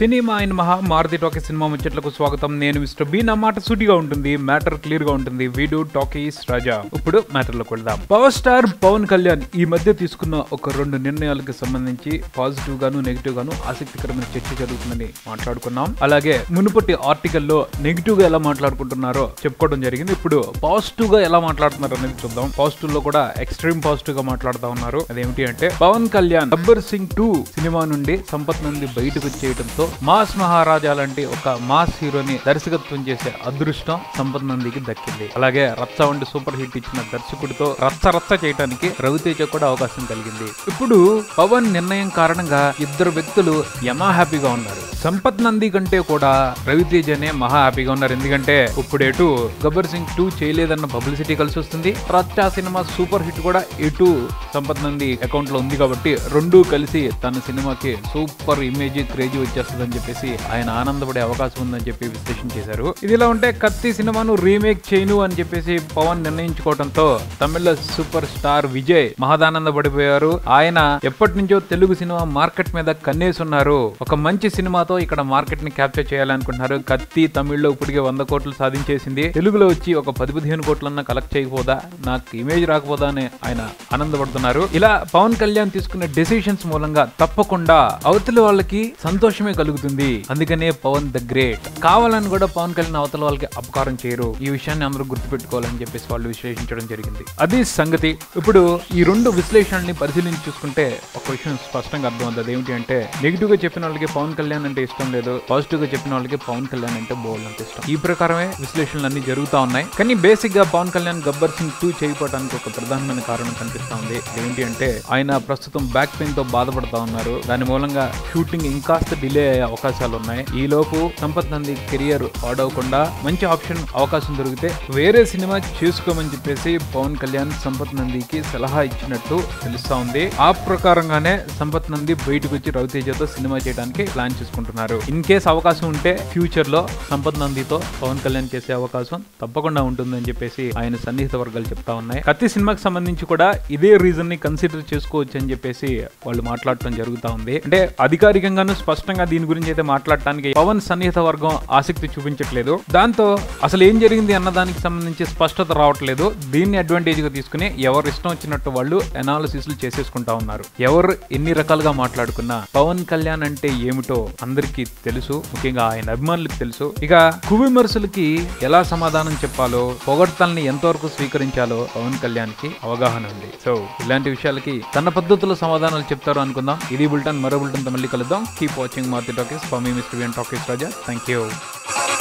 cinema అయిన మహా Maruti talkie cinema ముచ్చట్లకు స్వాగతం నేను మిస్టర్ బి నా మాట సూటిగా ఉంటుంది మ్యాటర్ క్లియర్ గా ఉంటుంది వీడు టాకీస్ రాజా ఇప్పుడు మ్యాటర్ లోకి వెళ్దాం పవర్ స్టార్ పవన్ కళ్యాణ్ ఈ మధ్య తీసుకున్న ఒక రెండు నిర్ణయాలకు సంబంధించి పాజిటివ్ గాను నెగిటివ్ గాను ఆసక్తికరమైన చర్చ జరుగుతుందని మాట్లాడుకున్నాం అలాగే మునుపటి ఆర్టికల్ లో నెగిటివ్ గా ఎలా మాట్లాడుకుంటున్నారో చెప్పుకోవడం జరిగింది ఇప్పుడు పాజిటివ్ గా ఎలా మాట్లాడుతున్నారు అనేది చూద్దాం పాజిటివ్ లో కూడా ఎక్స్ట్రీమ్ పాజిటివ్ గా మాట్లాడుతా ఉన్నారు అదేమిటి అంటే పవన్ కళ్యాణ్ గబ్బర్ సింగ్ టూ సినిమా నుండి సంపత్ నంది బయటకు వచ్చేయడంతో మాస్ మహారాజా లాంటి ఒక మాస్ హీరోని దర్శకత్వం చేసే అదృష్టం సంపత్ నందికి దక్కింది అలాగే రచ్చ వంటి సూపర్ హిట్ ఇచ్చిన దర్శకుడితో రచ్చ రచ్చ చేయడానికి రవితేజ కూడా అవకాశం కలిగింది ఇప్పుడు పవన్ నిర్ణయం కారణంగా ఇద్దరు వ్యక్తులు యమా హ్యాపీగా ఉన్నారు సంపత్ నంది కంటే కూడా రవితేజనే మహా హ్యాపీగా ఉన్నారు ఎందుకంటే ఇప్పుడు ఎటు గబ్బర్ సింగ్ టూ చేయలేదన్న పబ్లిసిటీ కలిసి వస్తుంది రచ్చ సినిమా సూపర్ హిట్ కూడా ఎటు సంపత్ నంది అకౌంట్ లో ఉంది కాబట్టి రెండు కలిసి తన సినిమాకి సూపర్ ఇమేజ్ క్రేజీ వచ్చేస్తుంది అని చెప్పేసి ఆయన ఆనందపడే అవకాశం ఉందని చెప్పి విశ్లేషణ చేశారు ఇది ఇలా ఉంటే కత్తి సినిమాను రీమేక్ చేయను అని చెప్పేసి పవన్ నిర్ణయించుకోవడంతో తమిళ సూపర్ స్టార్ విజయ్ మహదానంద పడిపోయారు ఆయన ఎప్పటి నుంచో తెలుగు సినిమా మార్కెట్ మీద కన్నేసున్నారు ఒక మంచి సినిమాతో ఇక్కడ మార్కెట్ ని క్యాప్చర్ చేయాలనుకుంటున్నారు కత్తి తమిళ్లో ఇప్పటికే వంద కోట్లు సాధించేసింది తెలుగులో వచ్చి ఒక పది పదిహేను కోట్లన్నా కలెక్ట్ చేయకపోదా నాకు ఇమేజ్ రాకపోదా అని ఆయన ఆనందపడుతున్నారు ఇలా పవన్ కళ్యాణ్ తీసుకున్న డెసిషన్స్ మూలంగా తప్పకుండా అవతల వాళ్ళకి సంతోషమే కలుగుతుంది అందుకనే పవన్ ద గ్రేట్ కావాలని కూడా పవన్ కళ్యాణ్ అవతల వాళ్ళకి అపకారం చేయరు ఈ విషయాన్ని అందరూ గుర్తుపెట్టుకోవాలని చెప్పేసి వాళ్ళు విశ్లేషించడం జరిగింది అది సంగతి ఇప్పుడు ఈ రెండు విశ్లేషణల్ని పరిశీలించి చూసుకుంటే ఒక విషయం స్పష్టంగా అర్థమవుతుంది అదేమిటి అంటే నెగిటివ్ గా చెప్పిన వాళ్ళకి పవన్ కళ్యాణ్ అంటే ఇష్టం లేదు పాజిటివ్ గా చెప్పిన వాళ్ళకి పవన్ కళ్యాణ్ అంటే బోల్డ్ అంటే ఇష్టం ఈ ప్రకారమే విశ్లేషణలు అన్ని జరుగుతా ఉన్నాయి కానీ బేసిక్ గా పవన్ కళ్యాణ్ గబ్బర్ సింగ్ టూ చేయకపోవడానికి ఒక ప్రధానమైన కారణం కనిపిస్తా ఉంది ఏంటి అంటే ఆయన ప్రస్తుతం బ్యాక్ పెయిన్ తో బాధపడతా ఉన్నారు దాని మూలంగా షూటింగ్ ఇంకాస్త డిలే అయ్యే అవకాశాలు ఉన్నాయి ఈ లోపు సంపత్ నంది కెరియర్ పాడవకుండా మంచి ఆప్షన్ అవకాశం దొరికితే వేరే సినిమా చేసుకోమని చెప్పేసి పవన్ కళ్యాణ్ సంపత్ నందికి సలహా ఇచ్చినట్టు తెలుస్తా ఉంది ఆ ప్రకారంగానే సంపత్ నంది బయటకు వచ్చి రవితేజతో సినిమా చేయడానికి ప్లాన్ చేసుకుంటున్నారు ఇన్ కేస్ అవకాశం ఉంటే ఫ్యూచర్ లో సంపత్ నందితో పవన్ కళ్యాణ్ చేసే అవకాశం తప్పకుండా ఉంటుందని చెప్పేసి ఆయన సన్నిహిత వర్గాలు చెప్తా ఉన్నాయి కత్తి సినిమాకి సంబంధించి కూడా ఇదే రీజన్ ని కన్సిడర్ చేసుకోవచ్చు అని చెప్పేసి వాళ్ళు మాట్లాడటం జరుగుతా ఉంది అంటే అధికారికంగాను స్పష్టంగా దీని గురించి అయితే మాట్లాడటానికి పవన్ సన్నిహిత వర్గం ఆసక్తి చూపించట్లేదు దాంతో అసలు ఏం జరిగింది అన్న దానికి సంబంధించి స్పష్టత రావట్లేదు దీన్ని అడ్వాంటేజ్ గా తీసుకుని ఎవరు ఇష్టం వచ్చినట్టు వాళ్ళు అనాలిసిస్లు చేసేసుకుంటా ఉన్నారు ఎవరు ఎన్ని రకాలుగా మాట్లాడుకున్నా పవన్ కళ్యాణ్ అంటే ఏమిటో అందరికీ తెలుసు ముఖ్యంగా ఆయన అభిమానులకు తెలుసు ఇక కువిమర్శలకి ఎలా సమాధానం చెప్పాలో పొగడ్తల్ని ఎంతవరకు స్వీకరించాలో పవన్ కళ్యాణ్ కి అవగాహన ఉంది సో ఇలాంటి విషయాలకి తన పద్ధతిలో సమాధానాలు చెప్తారు అనుకుందాం ఇది బుల్టన్ మరో బుల్టన్ మళ్ళీ కలుద్దాం keep watching Marthi talkies for me mister VN talkies Raja thank you